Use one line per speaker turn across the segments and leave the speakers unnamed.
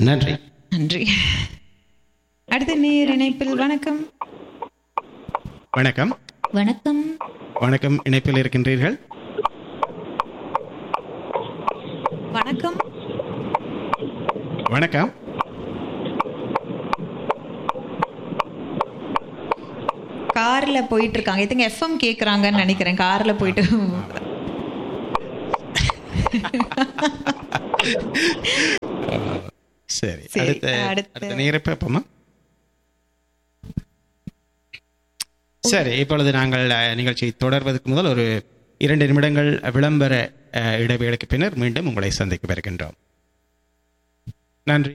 நன்றி
நன்றி அடுத்த நேர் இணைப்பில் வணக்கம்
வணக்கம்
வணக்கம்
வணக்கம் இணைப்பில் இருக்கின்றீர்கள்
வணக்கம்
வணக்கம்
கார்ல போயிட்டு இருக்காங்க இதுங்க எஃப்எம் கேக்குறாங்கன்னு நினைக்கிறேன் கார்ல போயிட்டு
சரி
சரி,
அடுத்த
அடுத்த-
அடுத்த நேர பார்ப்போமா சரி இப்பொழுது நாங்கள் அஹ், நிகழ்ச்சியை தொடர்வதற்கு முதல் ஒரு இரண்டு நிமிடங்கள் விளம்பர அஹ், இடைவேளைக்கு பின்னர் மீண்டும் உங்களை சந்திக்க வருகின்றோம் நன்றி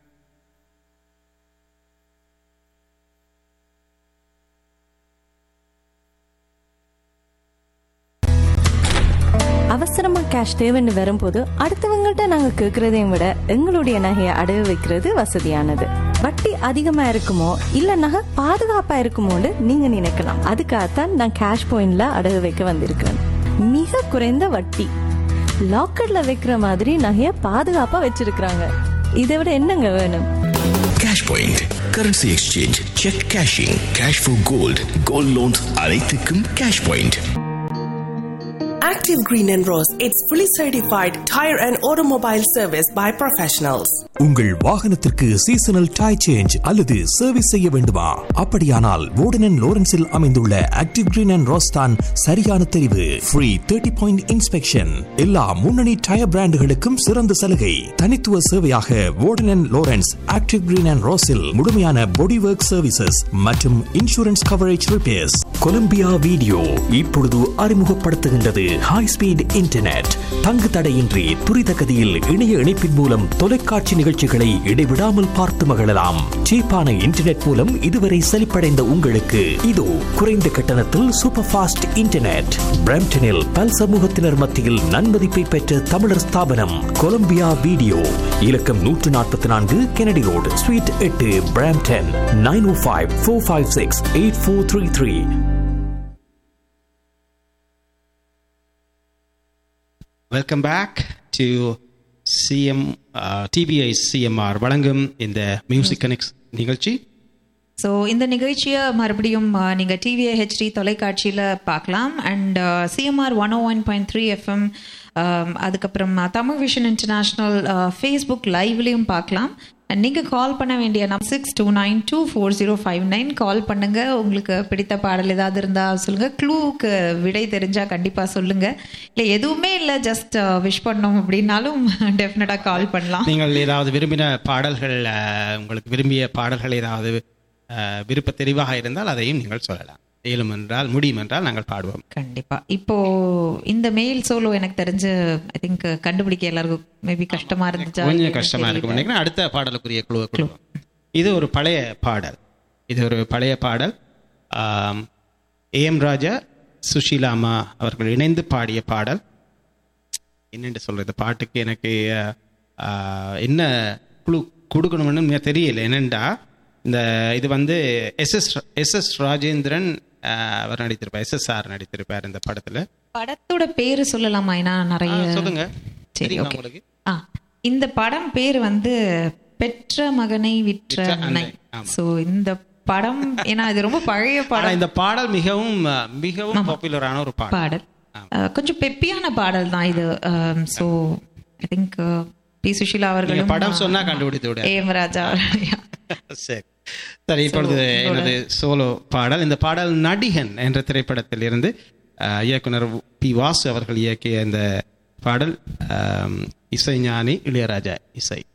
அவசரமா கேஷ் தேவைன்னு வரும்போது அடுத்தவங்கள்ட்ட நாங்க கேக்குறதையும் விட எங்களுடைய நகையை அடகு வைக்கிறது வசதியானது வட்டி அதிகமா இருக்குமோ இல்ல நகை பாதுகாப்பா இருக்குமோன்னு நீங்க நினைக்கலாம் அதுக்காகத்தான் நான் கேஷ் பாயிண்ட்ல அடகு வைக்க வந்திருக்கிறேன் மிக குறைந்த வட்டி லாக்கர்ல வைக்கிற மாதிரி நகைய பாதுகாப்பா வச்சிருக்கிறாங்க இதை விட என்னங்க வேணும்
cash point currency exchange cheque cashing cash for gold gold loans அனைத்துக்கும் cash point
Active Green and Rose, it's fully certified tire and automobile service by professionals.
உங்கள் வாகனத்திற்கு சீசனல் டை சேஞ்ச் அல்லது சர்வீஸ் செய்ய வேண்டுமா அப்படியானால் வோர்டன் லோரன்ஸில் அமைந்துள்ள ஆக்டிவ் கிரீன் அண்ட் ரோஸ்தான் சரியான தெரிவு ஃப்ரீ தேர்ட்டி பாயிண்ட் இன்ஸ்பெக்ஷன் எல்லா முன்னணி டயர் பிராண்டுகளுக்கும் சிறந்த சலுகை தனித்துவ சேவையாக வோர்டன் லோரன்ஸ் ஆக்டிவ் கிரீன் அண்ட் ரோஸில் முழுமையான பாடி ஒர்க் சர்வீசஸ் மற்றும் insurance coverage repairs Columbia video இப்பொழுது அறிமுகப்படுத்துகின்றது ஹை ஸ்பீட் இன்டர்நெட் தங்கு தடையின்றி துரித கதியில் இணைய இணைப்பின் மூலம் தொலைக்காட்சி நிகழ்ச்சிகளை இடைவிடாமல் பார்த்து மகிழலாம் சீப்பான இன்டர்நெட் மூலம் இதுவரை செழிப்படைந்த உங்களுக்கு இதோ குறைந்த கட்டணத்தில் சூப்பர் ஃபாஸ்ட் இன்டர்நெட் பிரம்டனில் பல் சமூகத்தினர் மத்தியில் நன்மதிப்பை பெற்ற தமிழர் ஸ்தாபனம் கொலம்பியா வீடியோ இலக்கம் நூற்று நாற்பத்தி நான்கு கெனடி ரோடு ஸ்வீட் எட்டு Brampton nine O five four five six eight four three three
welcome back to CM TBI CMR வழங்கும் இந்த மியூசிக் கனெக்ட் நிகழ்ச்சி
ஸோ இந்த நிகழ்ச்சியை மறுபடியும் அஹ், நீங்க டிவிஏ ஹெச்டி தொலைக்காட்சியில பார்க்கலாம் and CMR one O one point three FM அதுக்கப்புறம் அஹ், தமிழ் விஷன் இன்டர்நேஷ்னல் ஃபேஸ்புக் லைவ்லையும் பார்க்கலாம் அண்ட் நீங்க கால் பண்ண வேண்டிய number six two nine two four zero five nine call பண்ணுங்க உங்களுக்கு பிடித்த பாடல் ஏதாவது இருந்தா சொல்லுங்க க்ளூக்கு விடை தெரிஞ்சா கண்டிப்பா சொல்லுங்க இல்லை எதுவுமே இல்லை ஜஸ்ட் விஷ் பண்ணோம் அப்படின்னாலும் டெஃபினட்டா கால் பண்ணலாம்
நீங்கள் ஏதாவது விரும்பின பாடல்கள் அஹ், உங்களுக்கு விரும்பிய பாடல்கள் ஏதாவது அஹ், விருப்ப தெரிவாக இருந்தால் அதையும் நீங்கள் சொல்லலாம் இயலும் என்றால் முடியும் என்றால் நாங்கள் பாடுவோம்
கண்டிப்பா இப்போ இந்த மெயில் சோலோ எனக்கு தெரிஞ்சு ஐ திங்க் கண்டுபிடிக்க எல்லாருக்கும் மேபி கஷ்டமா இருந்துச்சா
கொஞ்சம்
இல்லைன்னு
கஷ்டமா இருக்கும்
தெரியல.
நினைக்கிறேன் அடுத்த பாடலுக்குரிய குழுவை கொடுப்போம் இது ஒரு பழைய பாடல் இது ஒரு பழைய பாடல் ஆம், ஏஎம் ராஜா சுஷீலாமா அவர்கள் இணைந்து பாடிய பாடல் என்னென்று சொல்றது பாட்டுக்கு எனக்கு அஹ், ஆஹ், என்ன குழு கொடுக்கணும்னு எனக்கு தெரியல என்னண்டா இந்த இது வந்து S S S S Rajendran ஆஹ், அவர் நடித்திருப்பார் எஸ்எஸ்ஆர் நடித்திருப்பார் இந்த படத்துல
படத்தோட பேரு சொல்லலாமா ஏன்னா நிறைய
ஆ, சொல்லுங்க
சரி
தெரியுமா
ஓகே
உங்களுக்கு
ஆ இந்த படம் பேர் வந்து பெற்ற மகனை விற்ற
விற்ற
அன்னை
அன்னை, ஆமா.
சோ இந்த படம் ஏன்னா இது ரொம்ப பழைய
ஆனா
படம்
இந்த பாடல் மிகவும் அஹ், மிகவும் பாப்புலரான ஒரு பாடல்
பாடல் அஹ், கொஞ்சம் பெப்பியான பாடல் தான் இது so I think P Sushila
நீங்க
அவர்களும்
படம் சொன்னா கண்டுபிடித்து விட
ஏஎம் ராஜா
சரி சரி இப்பொழுது எனது சோலோ பாடல் இந்த பாடல் நடிகன் என்ற திரைப்படத்தில் இருந்து அஹ், இயக்குனர் பி வாசு அவர்கள் இயக்கிய இந்த பாடல் அஹ், இசைஞானி இளையராஜா இசை